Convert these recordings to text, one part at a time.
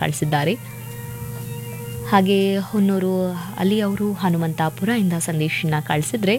ಕಳಿಸಿದ್ದಾರೆ ಹಾಗೆ ಹೊನ್ನೂರು ಅಲ್ಲಿ ಅವರು ಹನುಮಂತಾಪುರ ಇಂದ ಸಂದೇಶನ ಕಳಿಸಿದ್ರೆ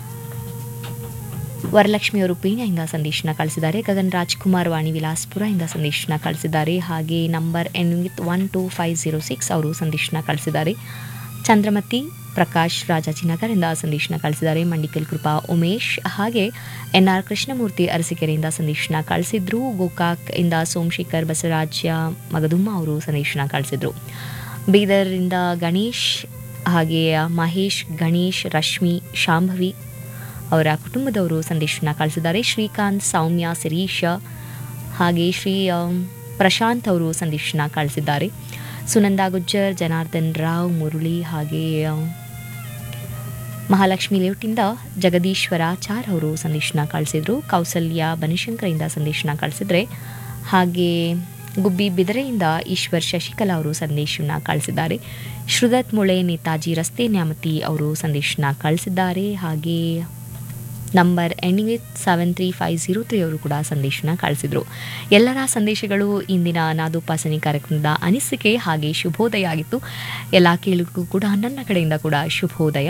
ವರಲಕ್ಷ್ಮಿ ಅವರು ಪೀಣ್ಯದಿಂದ ಸಂದೇಶನ ಕಳಿಸಿದ್ದಾರೆ ಗಗನ್ ರಾಜ್ಕುಮಾರ್ ವಾಣಿ ವಿಲಾಸ್ಪುರ ಇಂದ ಸಂದೇಶನ ಕಳಿಸಿದ್ದಾರೆ ಹಾಗೆ ನಂಬರ್ ಎನ್ with one two five zero six ಅವರು ಸಂದೇಶನ ಕಳಿಸಿದ್ದಾರೆ ಚಂದ್ರಮತಿ ಪ್ರಕಾಶ್ ರಾಜಾಜಿನಗರಿಂದ ಸಂದೇಶನ ಕಳಿಸಿದ್ದಾರೆ ಮಂಡಿಕಲ್ ಕೃಪಾ ಉಮೇಶ್ ಹಾಗೆ ಎನ್ ಆರ್ ಕೃಷ್ಣಮೂರ್ತಿ ಅರಸಿಕೆರೆಯಿಂದ ಸಂದೇಶನ ಕಳಿಸಿದ್ರು ಗೋಕಾಕ್ ಇಂದ ಸೋಮಶೇಖರ್ ಬಸವರಾಜ್ಯ ಮಗದುಮ್ಮ ಅವರು ಸಂದೇಶನ ಕಳಿಸಿದ್ರು ಬೀದರ್ರಿಂದ ಗಣೇಶ್ ಹಾಗೆ ಮಹೇಶ್ ಗಣೇಶ್ ರಶ್ಮಿ ಶಾಂಭವಿ ಅವರ ಕುಟುಂಬದವರು ಸಂದೇಶನ ಕಳಿಸಿದ್ದಾರೆ ಶ್ರೀಕಾಂತ್ ಸೌಮ್ಯ ಶಿರೀಶ ಹಾಗೆ ಶ್ರೀ ಆ, ಪ್ರಶಾಂತ್ ಅವರು ಸಂದೇಶನ ಕಳಿಸಿದ್ದಾರೆ ಸುನಂದಾ ಗುಜ್ಜರ್ ಜನಾರ್ದನ್ ರಾವ್ ಮುರಳಿ ಹಾಗೆ ಆ, ಮಹಾಲಕ್ಷ್ಮಿ ಲೇಔಟಿಂದ ಜಗದೀಶ್ವರಾಚಾರ್ ಅವರು ಸಂದೇಶನ ಕಳಿಸಿದ್ರು ಕೌಸಲ್ಯ ಬನಶಂಕರಿಂದ ಸಂದೇಶನ ಕಳಿಸಿದ್ರೆ ಹಾಗೆ ಗುಬ್ಬಿ ಬಿದರೆಯಿಂದ ಈಶ್ವರ್ ಶಶಿಕಲಾ ಅವರು ಸಂದೇಶನ ಕಳಿಸಿದ್ದಾರೆ ಶ್ರುದತ್ ಮುಳೆ ನೇತಾಜಿ ರಸ್ತೆ ನ್ಯಾಮತಿ ಅವರು ಸಂದೇಶನ ಕಳಿಸಿದ್ದಾರೆ ಹಾಗೆ number ending with seven three five zero three ಅವರು ಕೂಡ ಸಂದೇಶನ ಕಳಿಸಿದರು ಎಲ್ಲರ ಸಂದೇಶಗಳು ಇಂದಿನ ನಾದೋಪಾಸನೆ ಕಾರ್ಯಕ್ರಮದ ಅನಿಸಿಕೆ ಹಾಗೆ ಶುಭೋದಯ ಆಗಿತ್ತು ಎಲ್ಲ ಕೇಳಿಗೂ ಕೂಡ ನನ್ನ ಕಡೆಯಿಂದ ಕೂಡ ಶುಭೋದಯ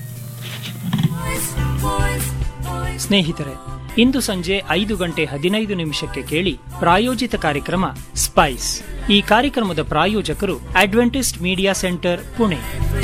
ಸ್ನೇಹಿತರೆ ಇಂದು ಸಂಜೆ ಐದು ಗಂಟೆ ಹದಿನೈದು ನಿಮಿಷಕ್ಕೆ ಕೇಳಿ ಪ್ರಾಯೋಜಿತ ಕಾರ್ಯಕ್ರಮ ಸ್ಪೈಸ್ ಈ ಕಾರ್ಯಕ್ರಮದ ಪ್ರಾಯೋಜಕರು ಅಡ್ವೆಂಟಿಸ್ಟ್ ಮೀಡಿಯಾ ಸೆಂಟರ್ ಪುಣೆ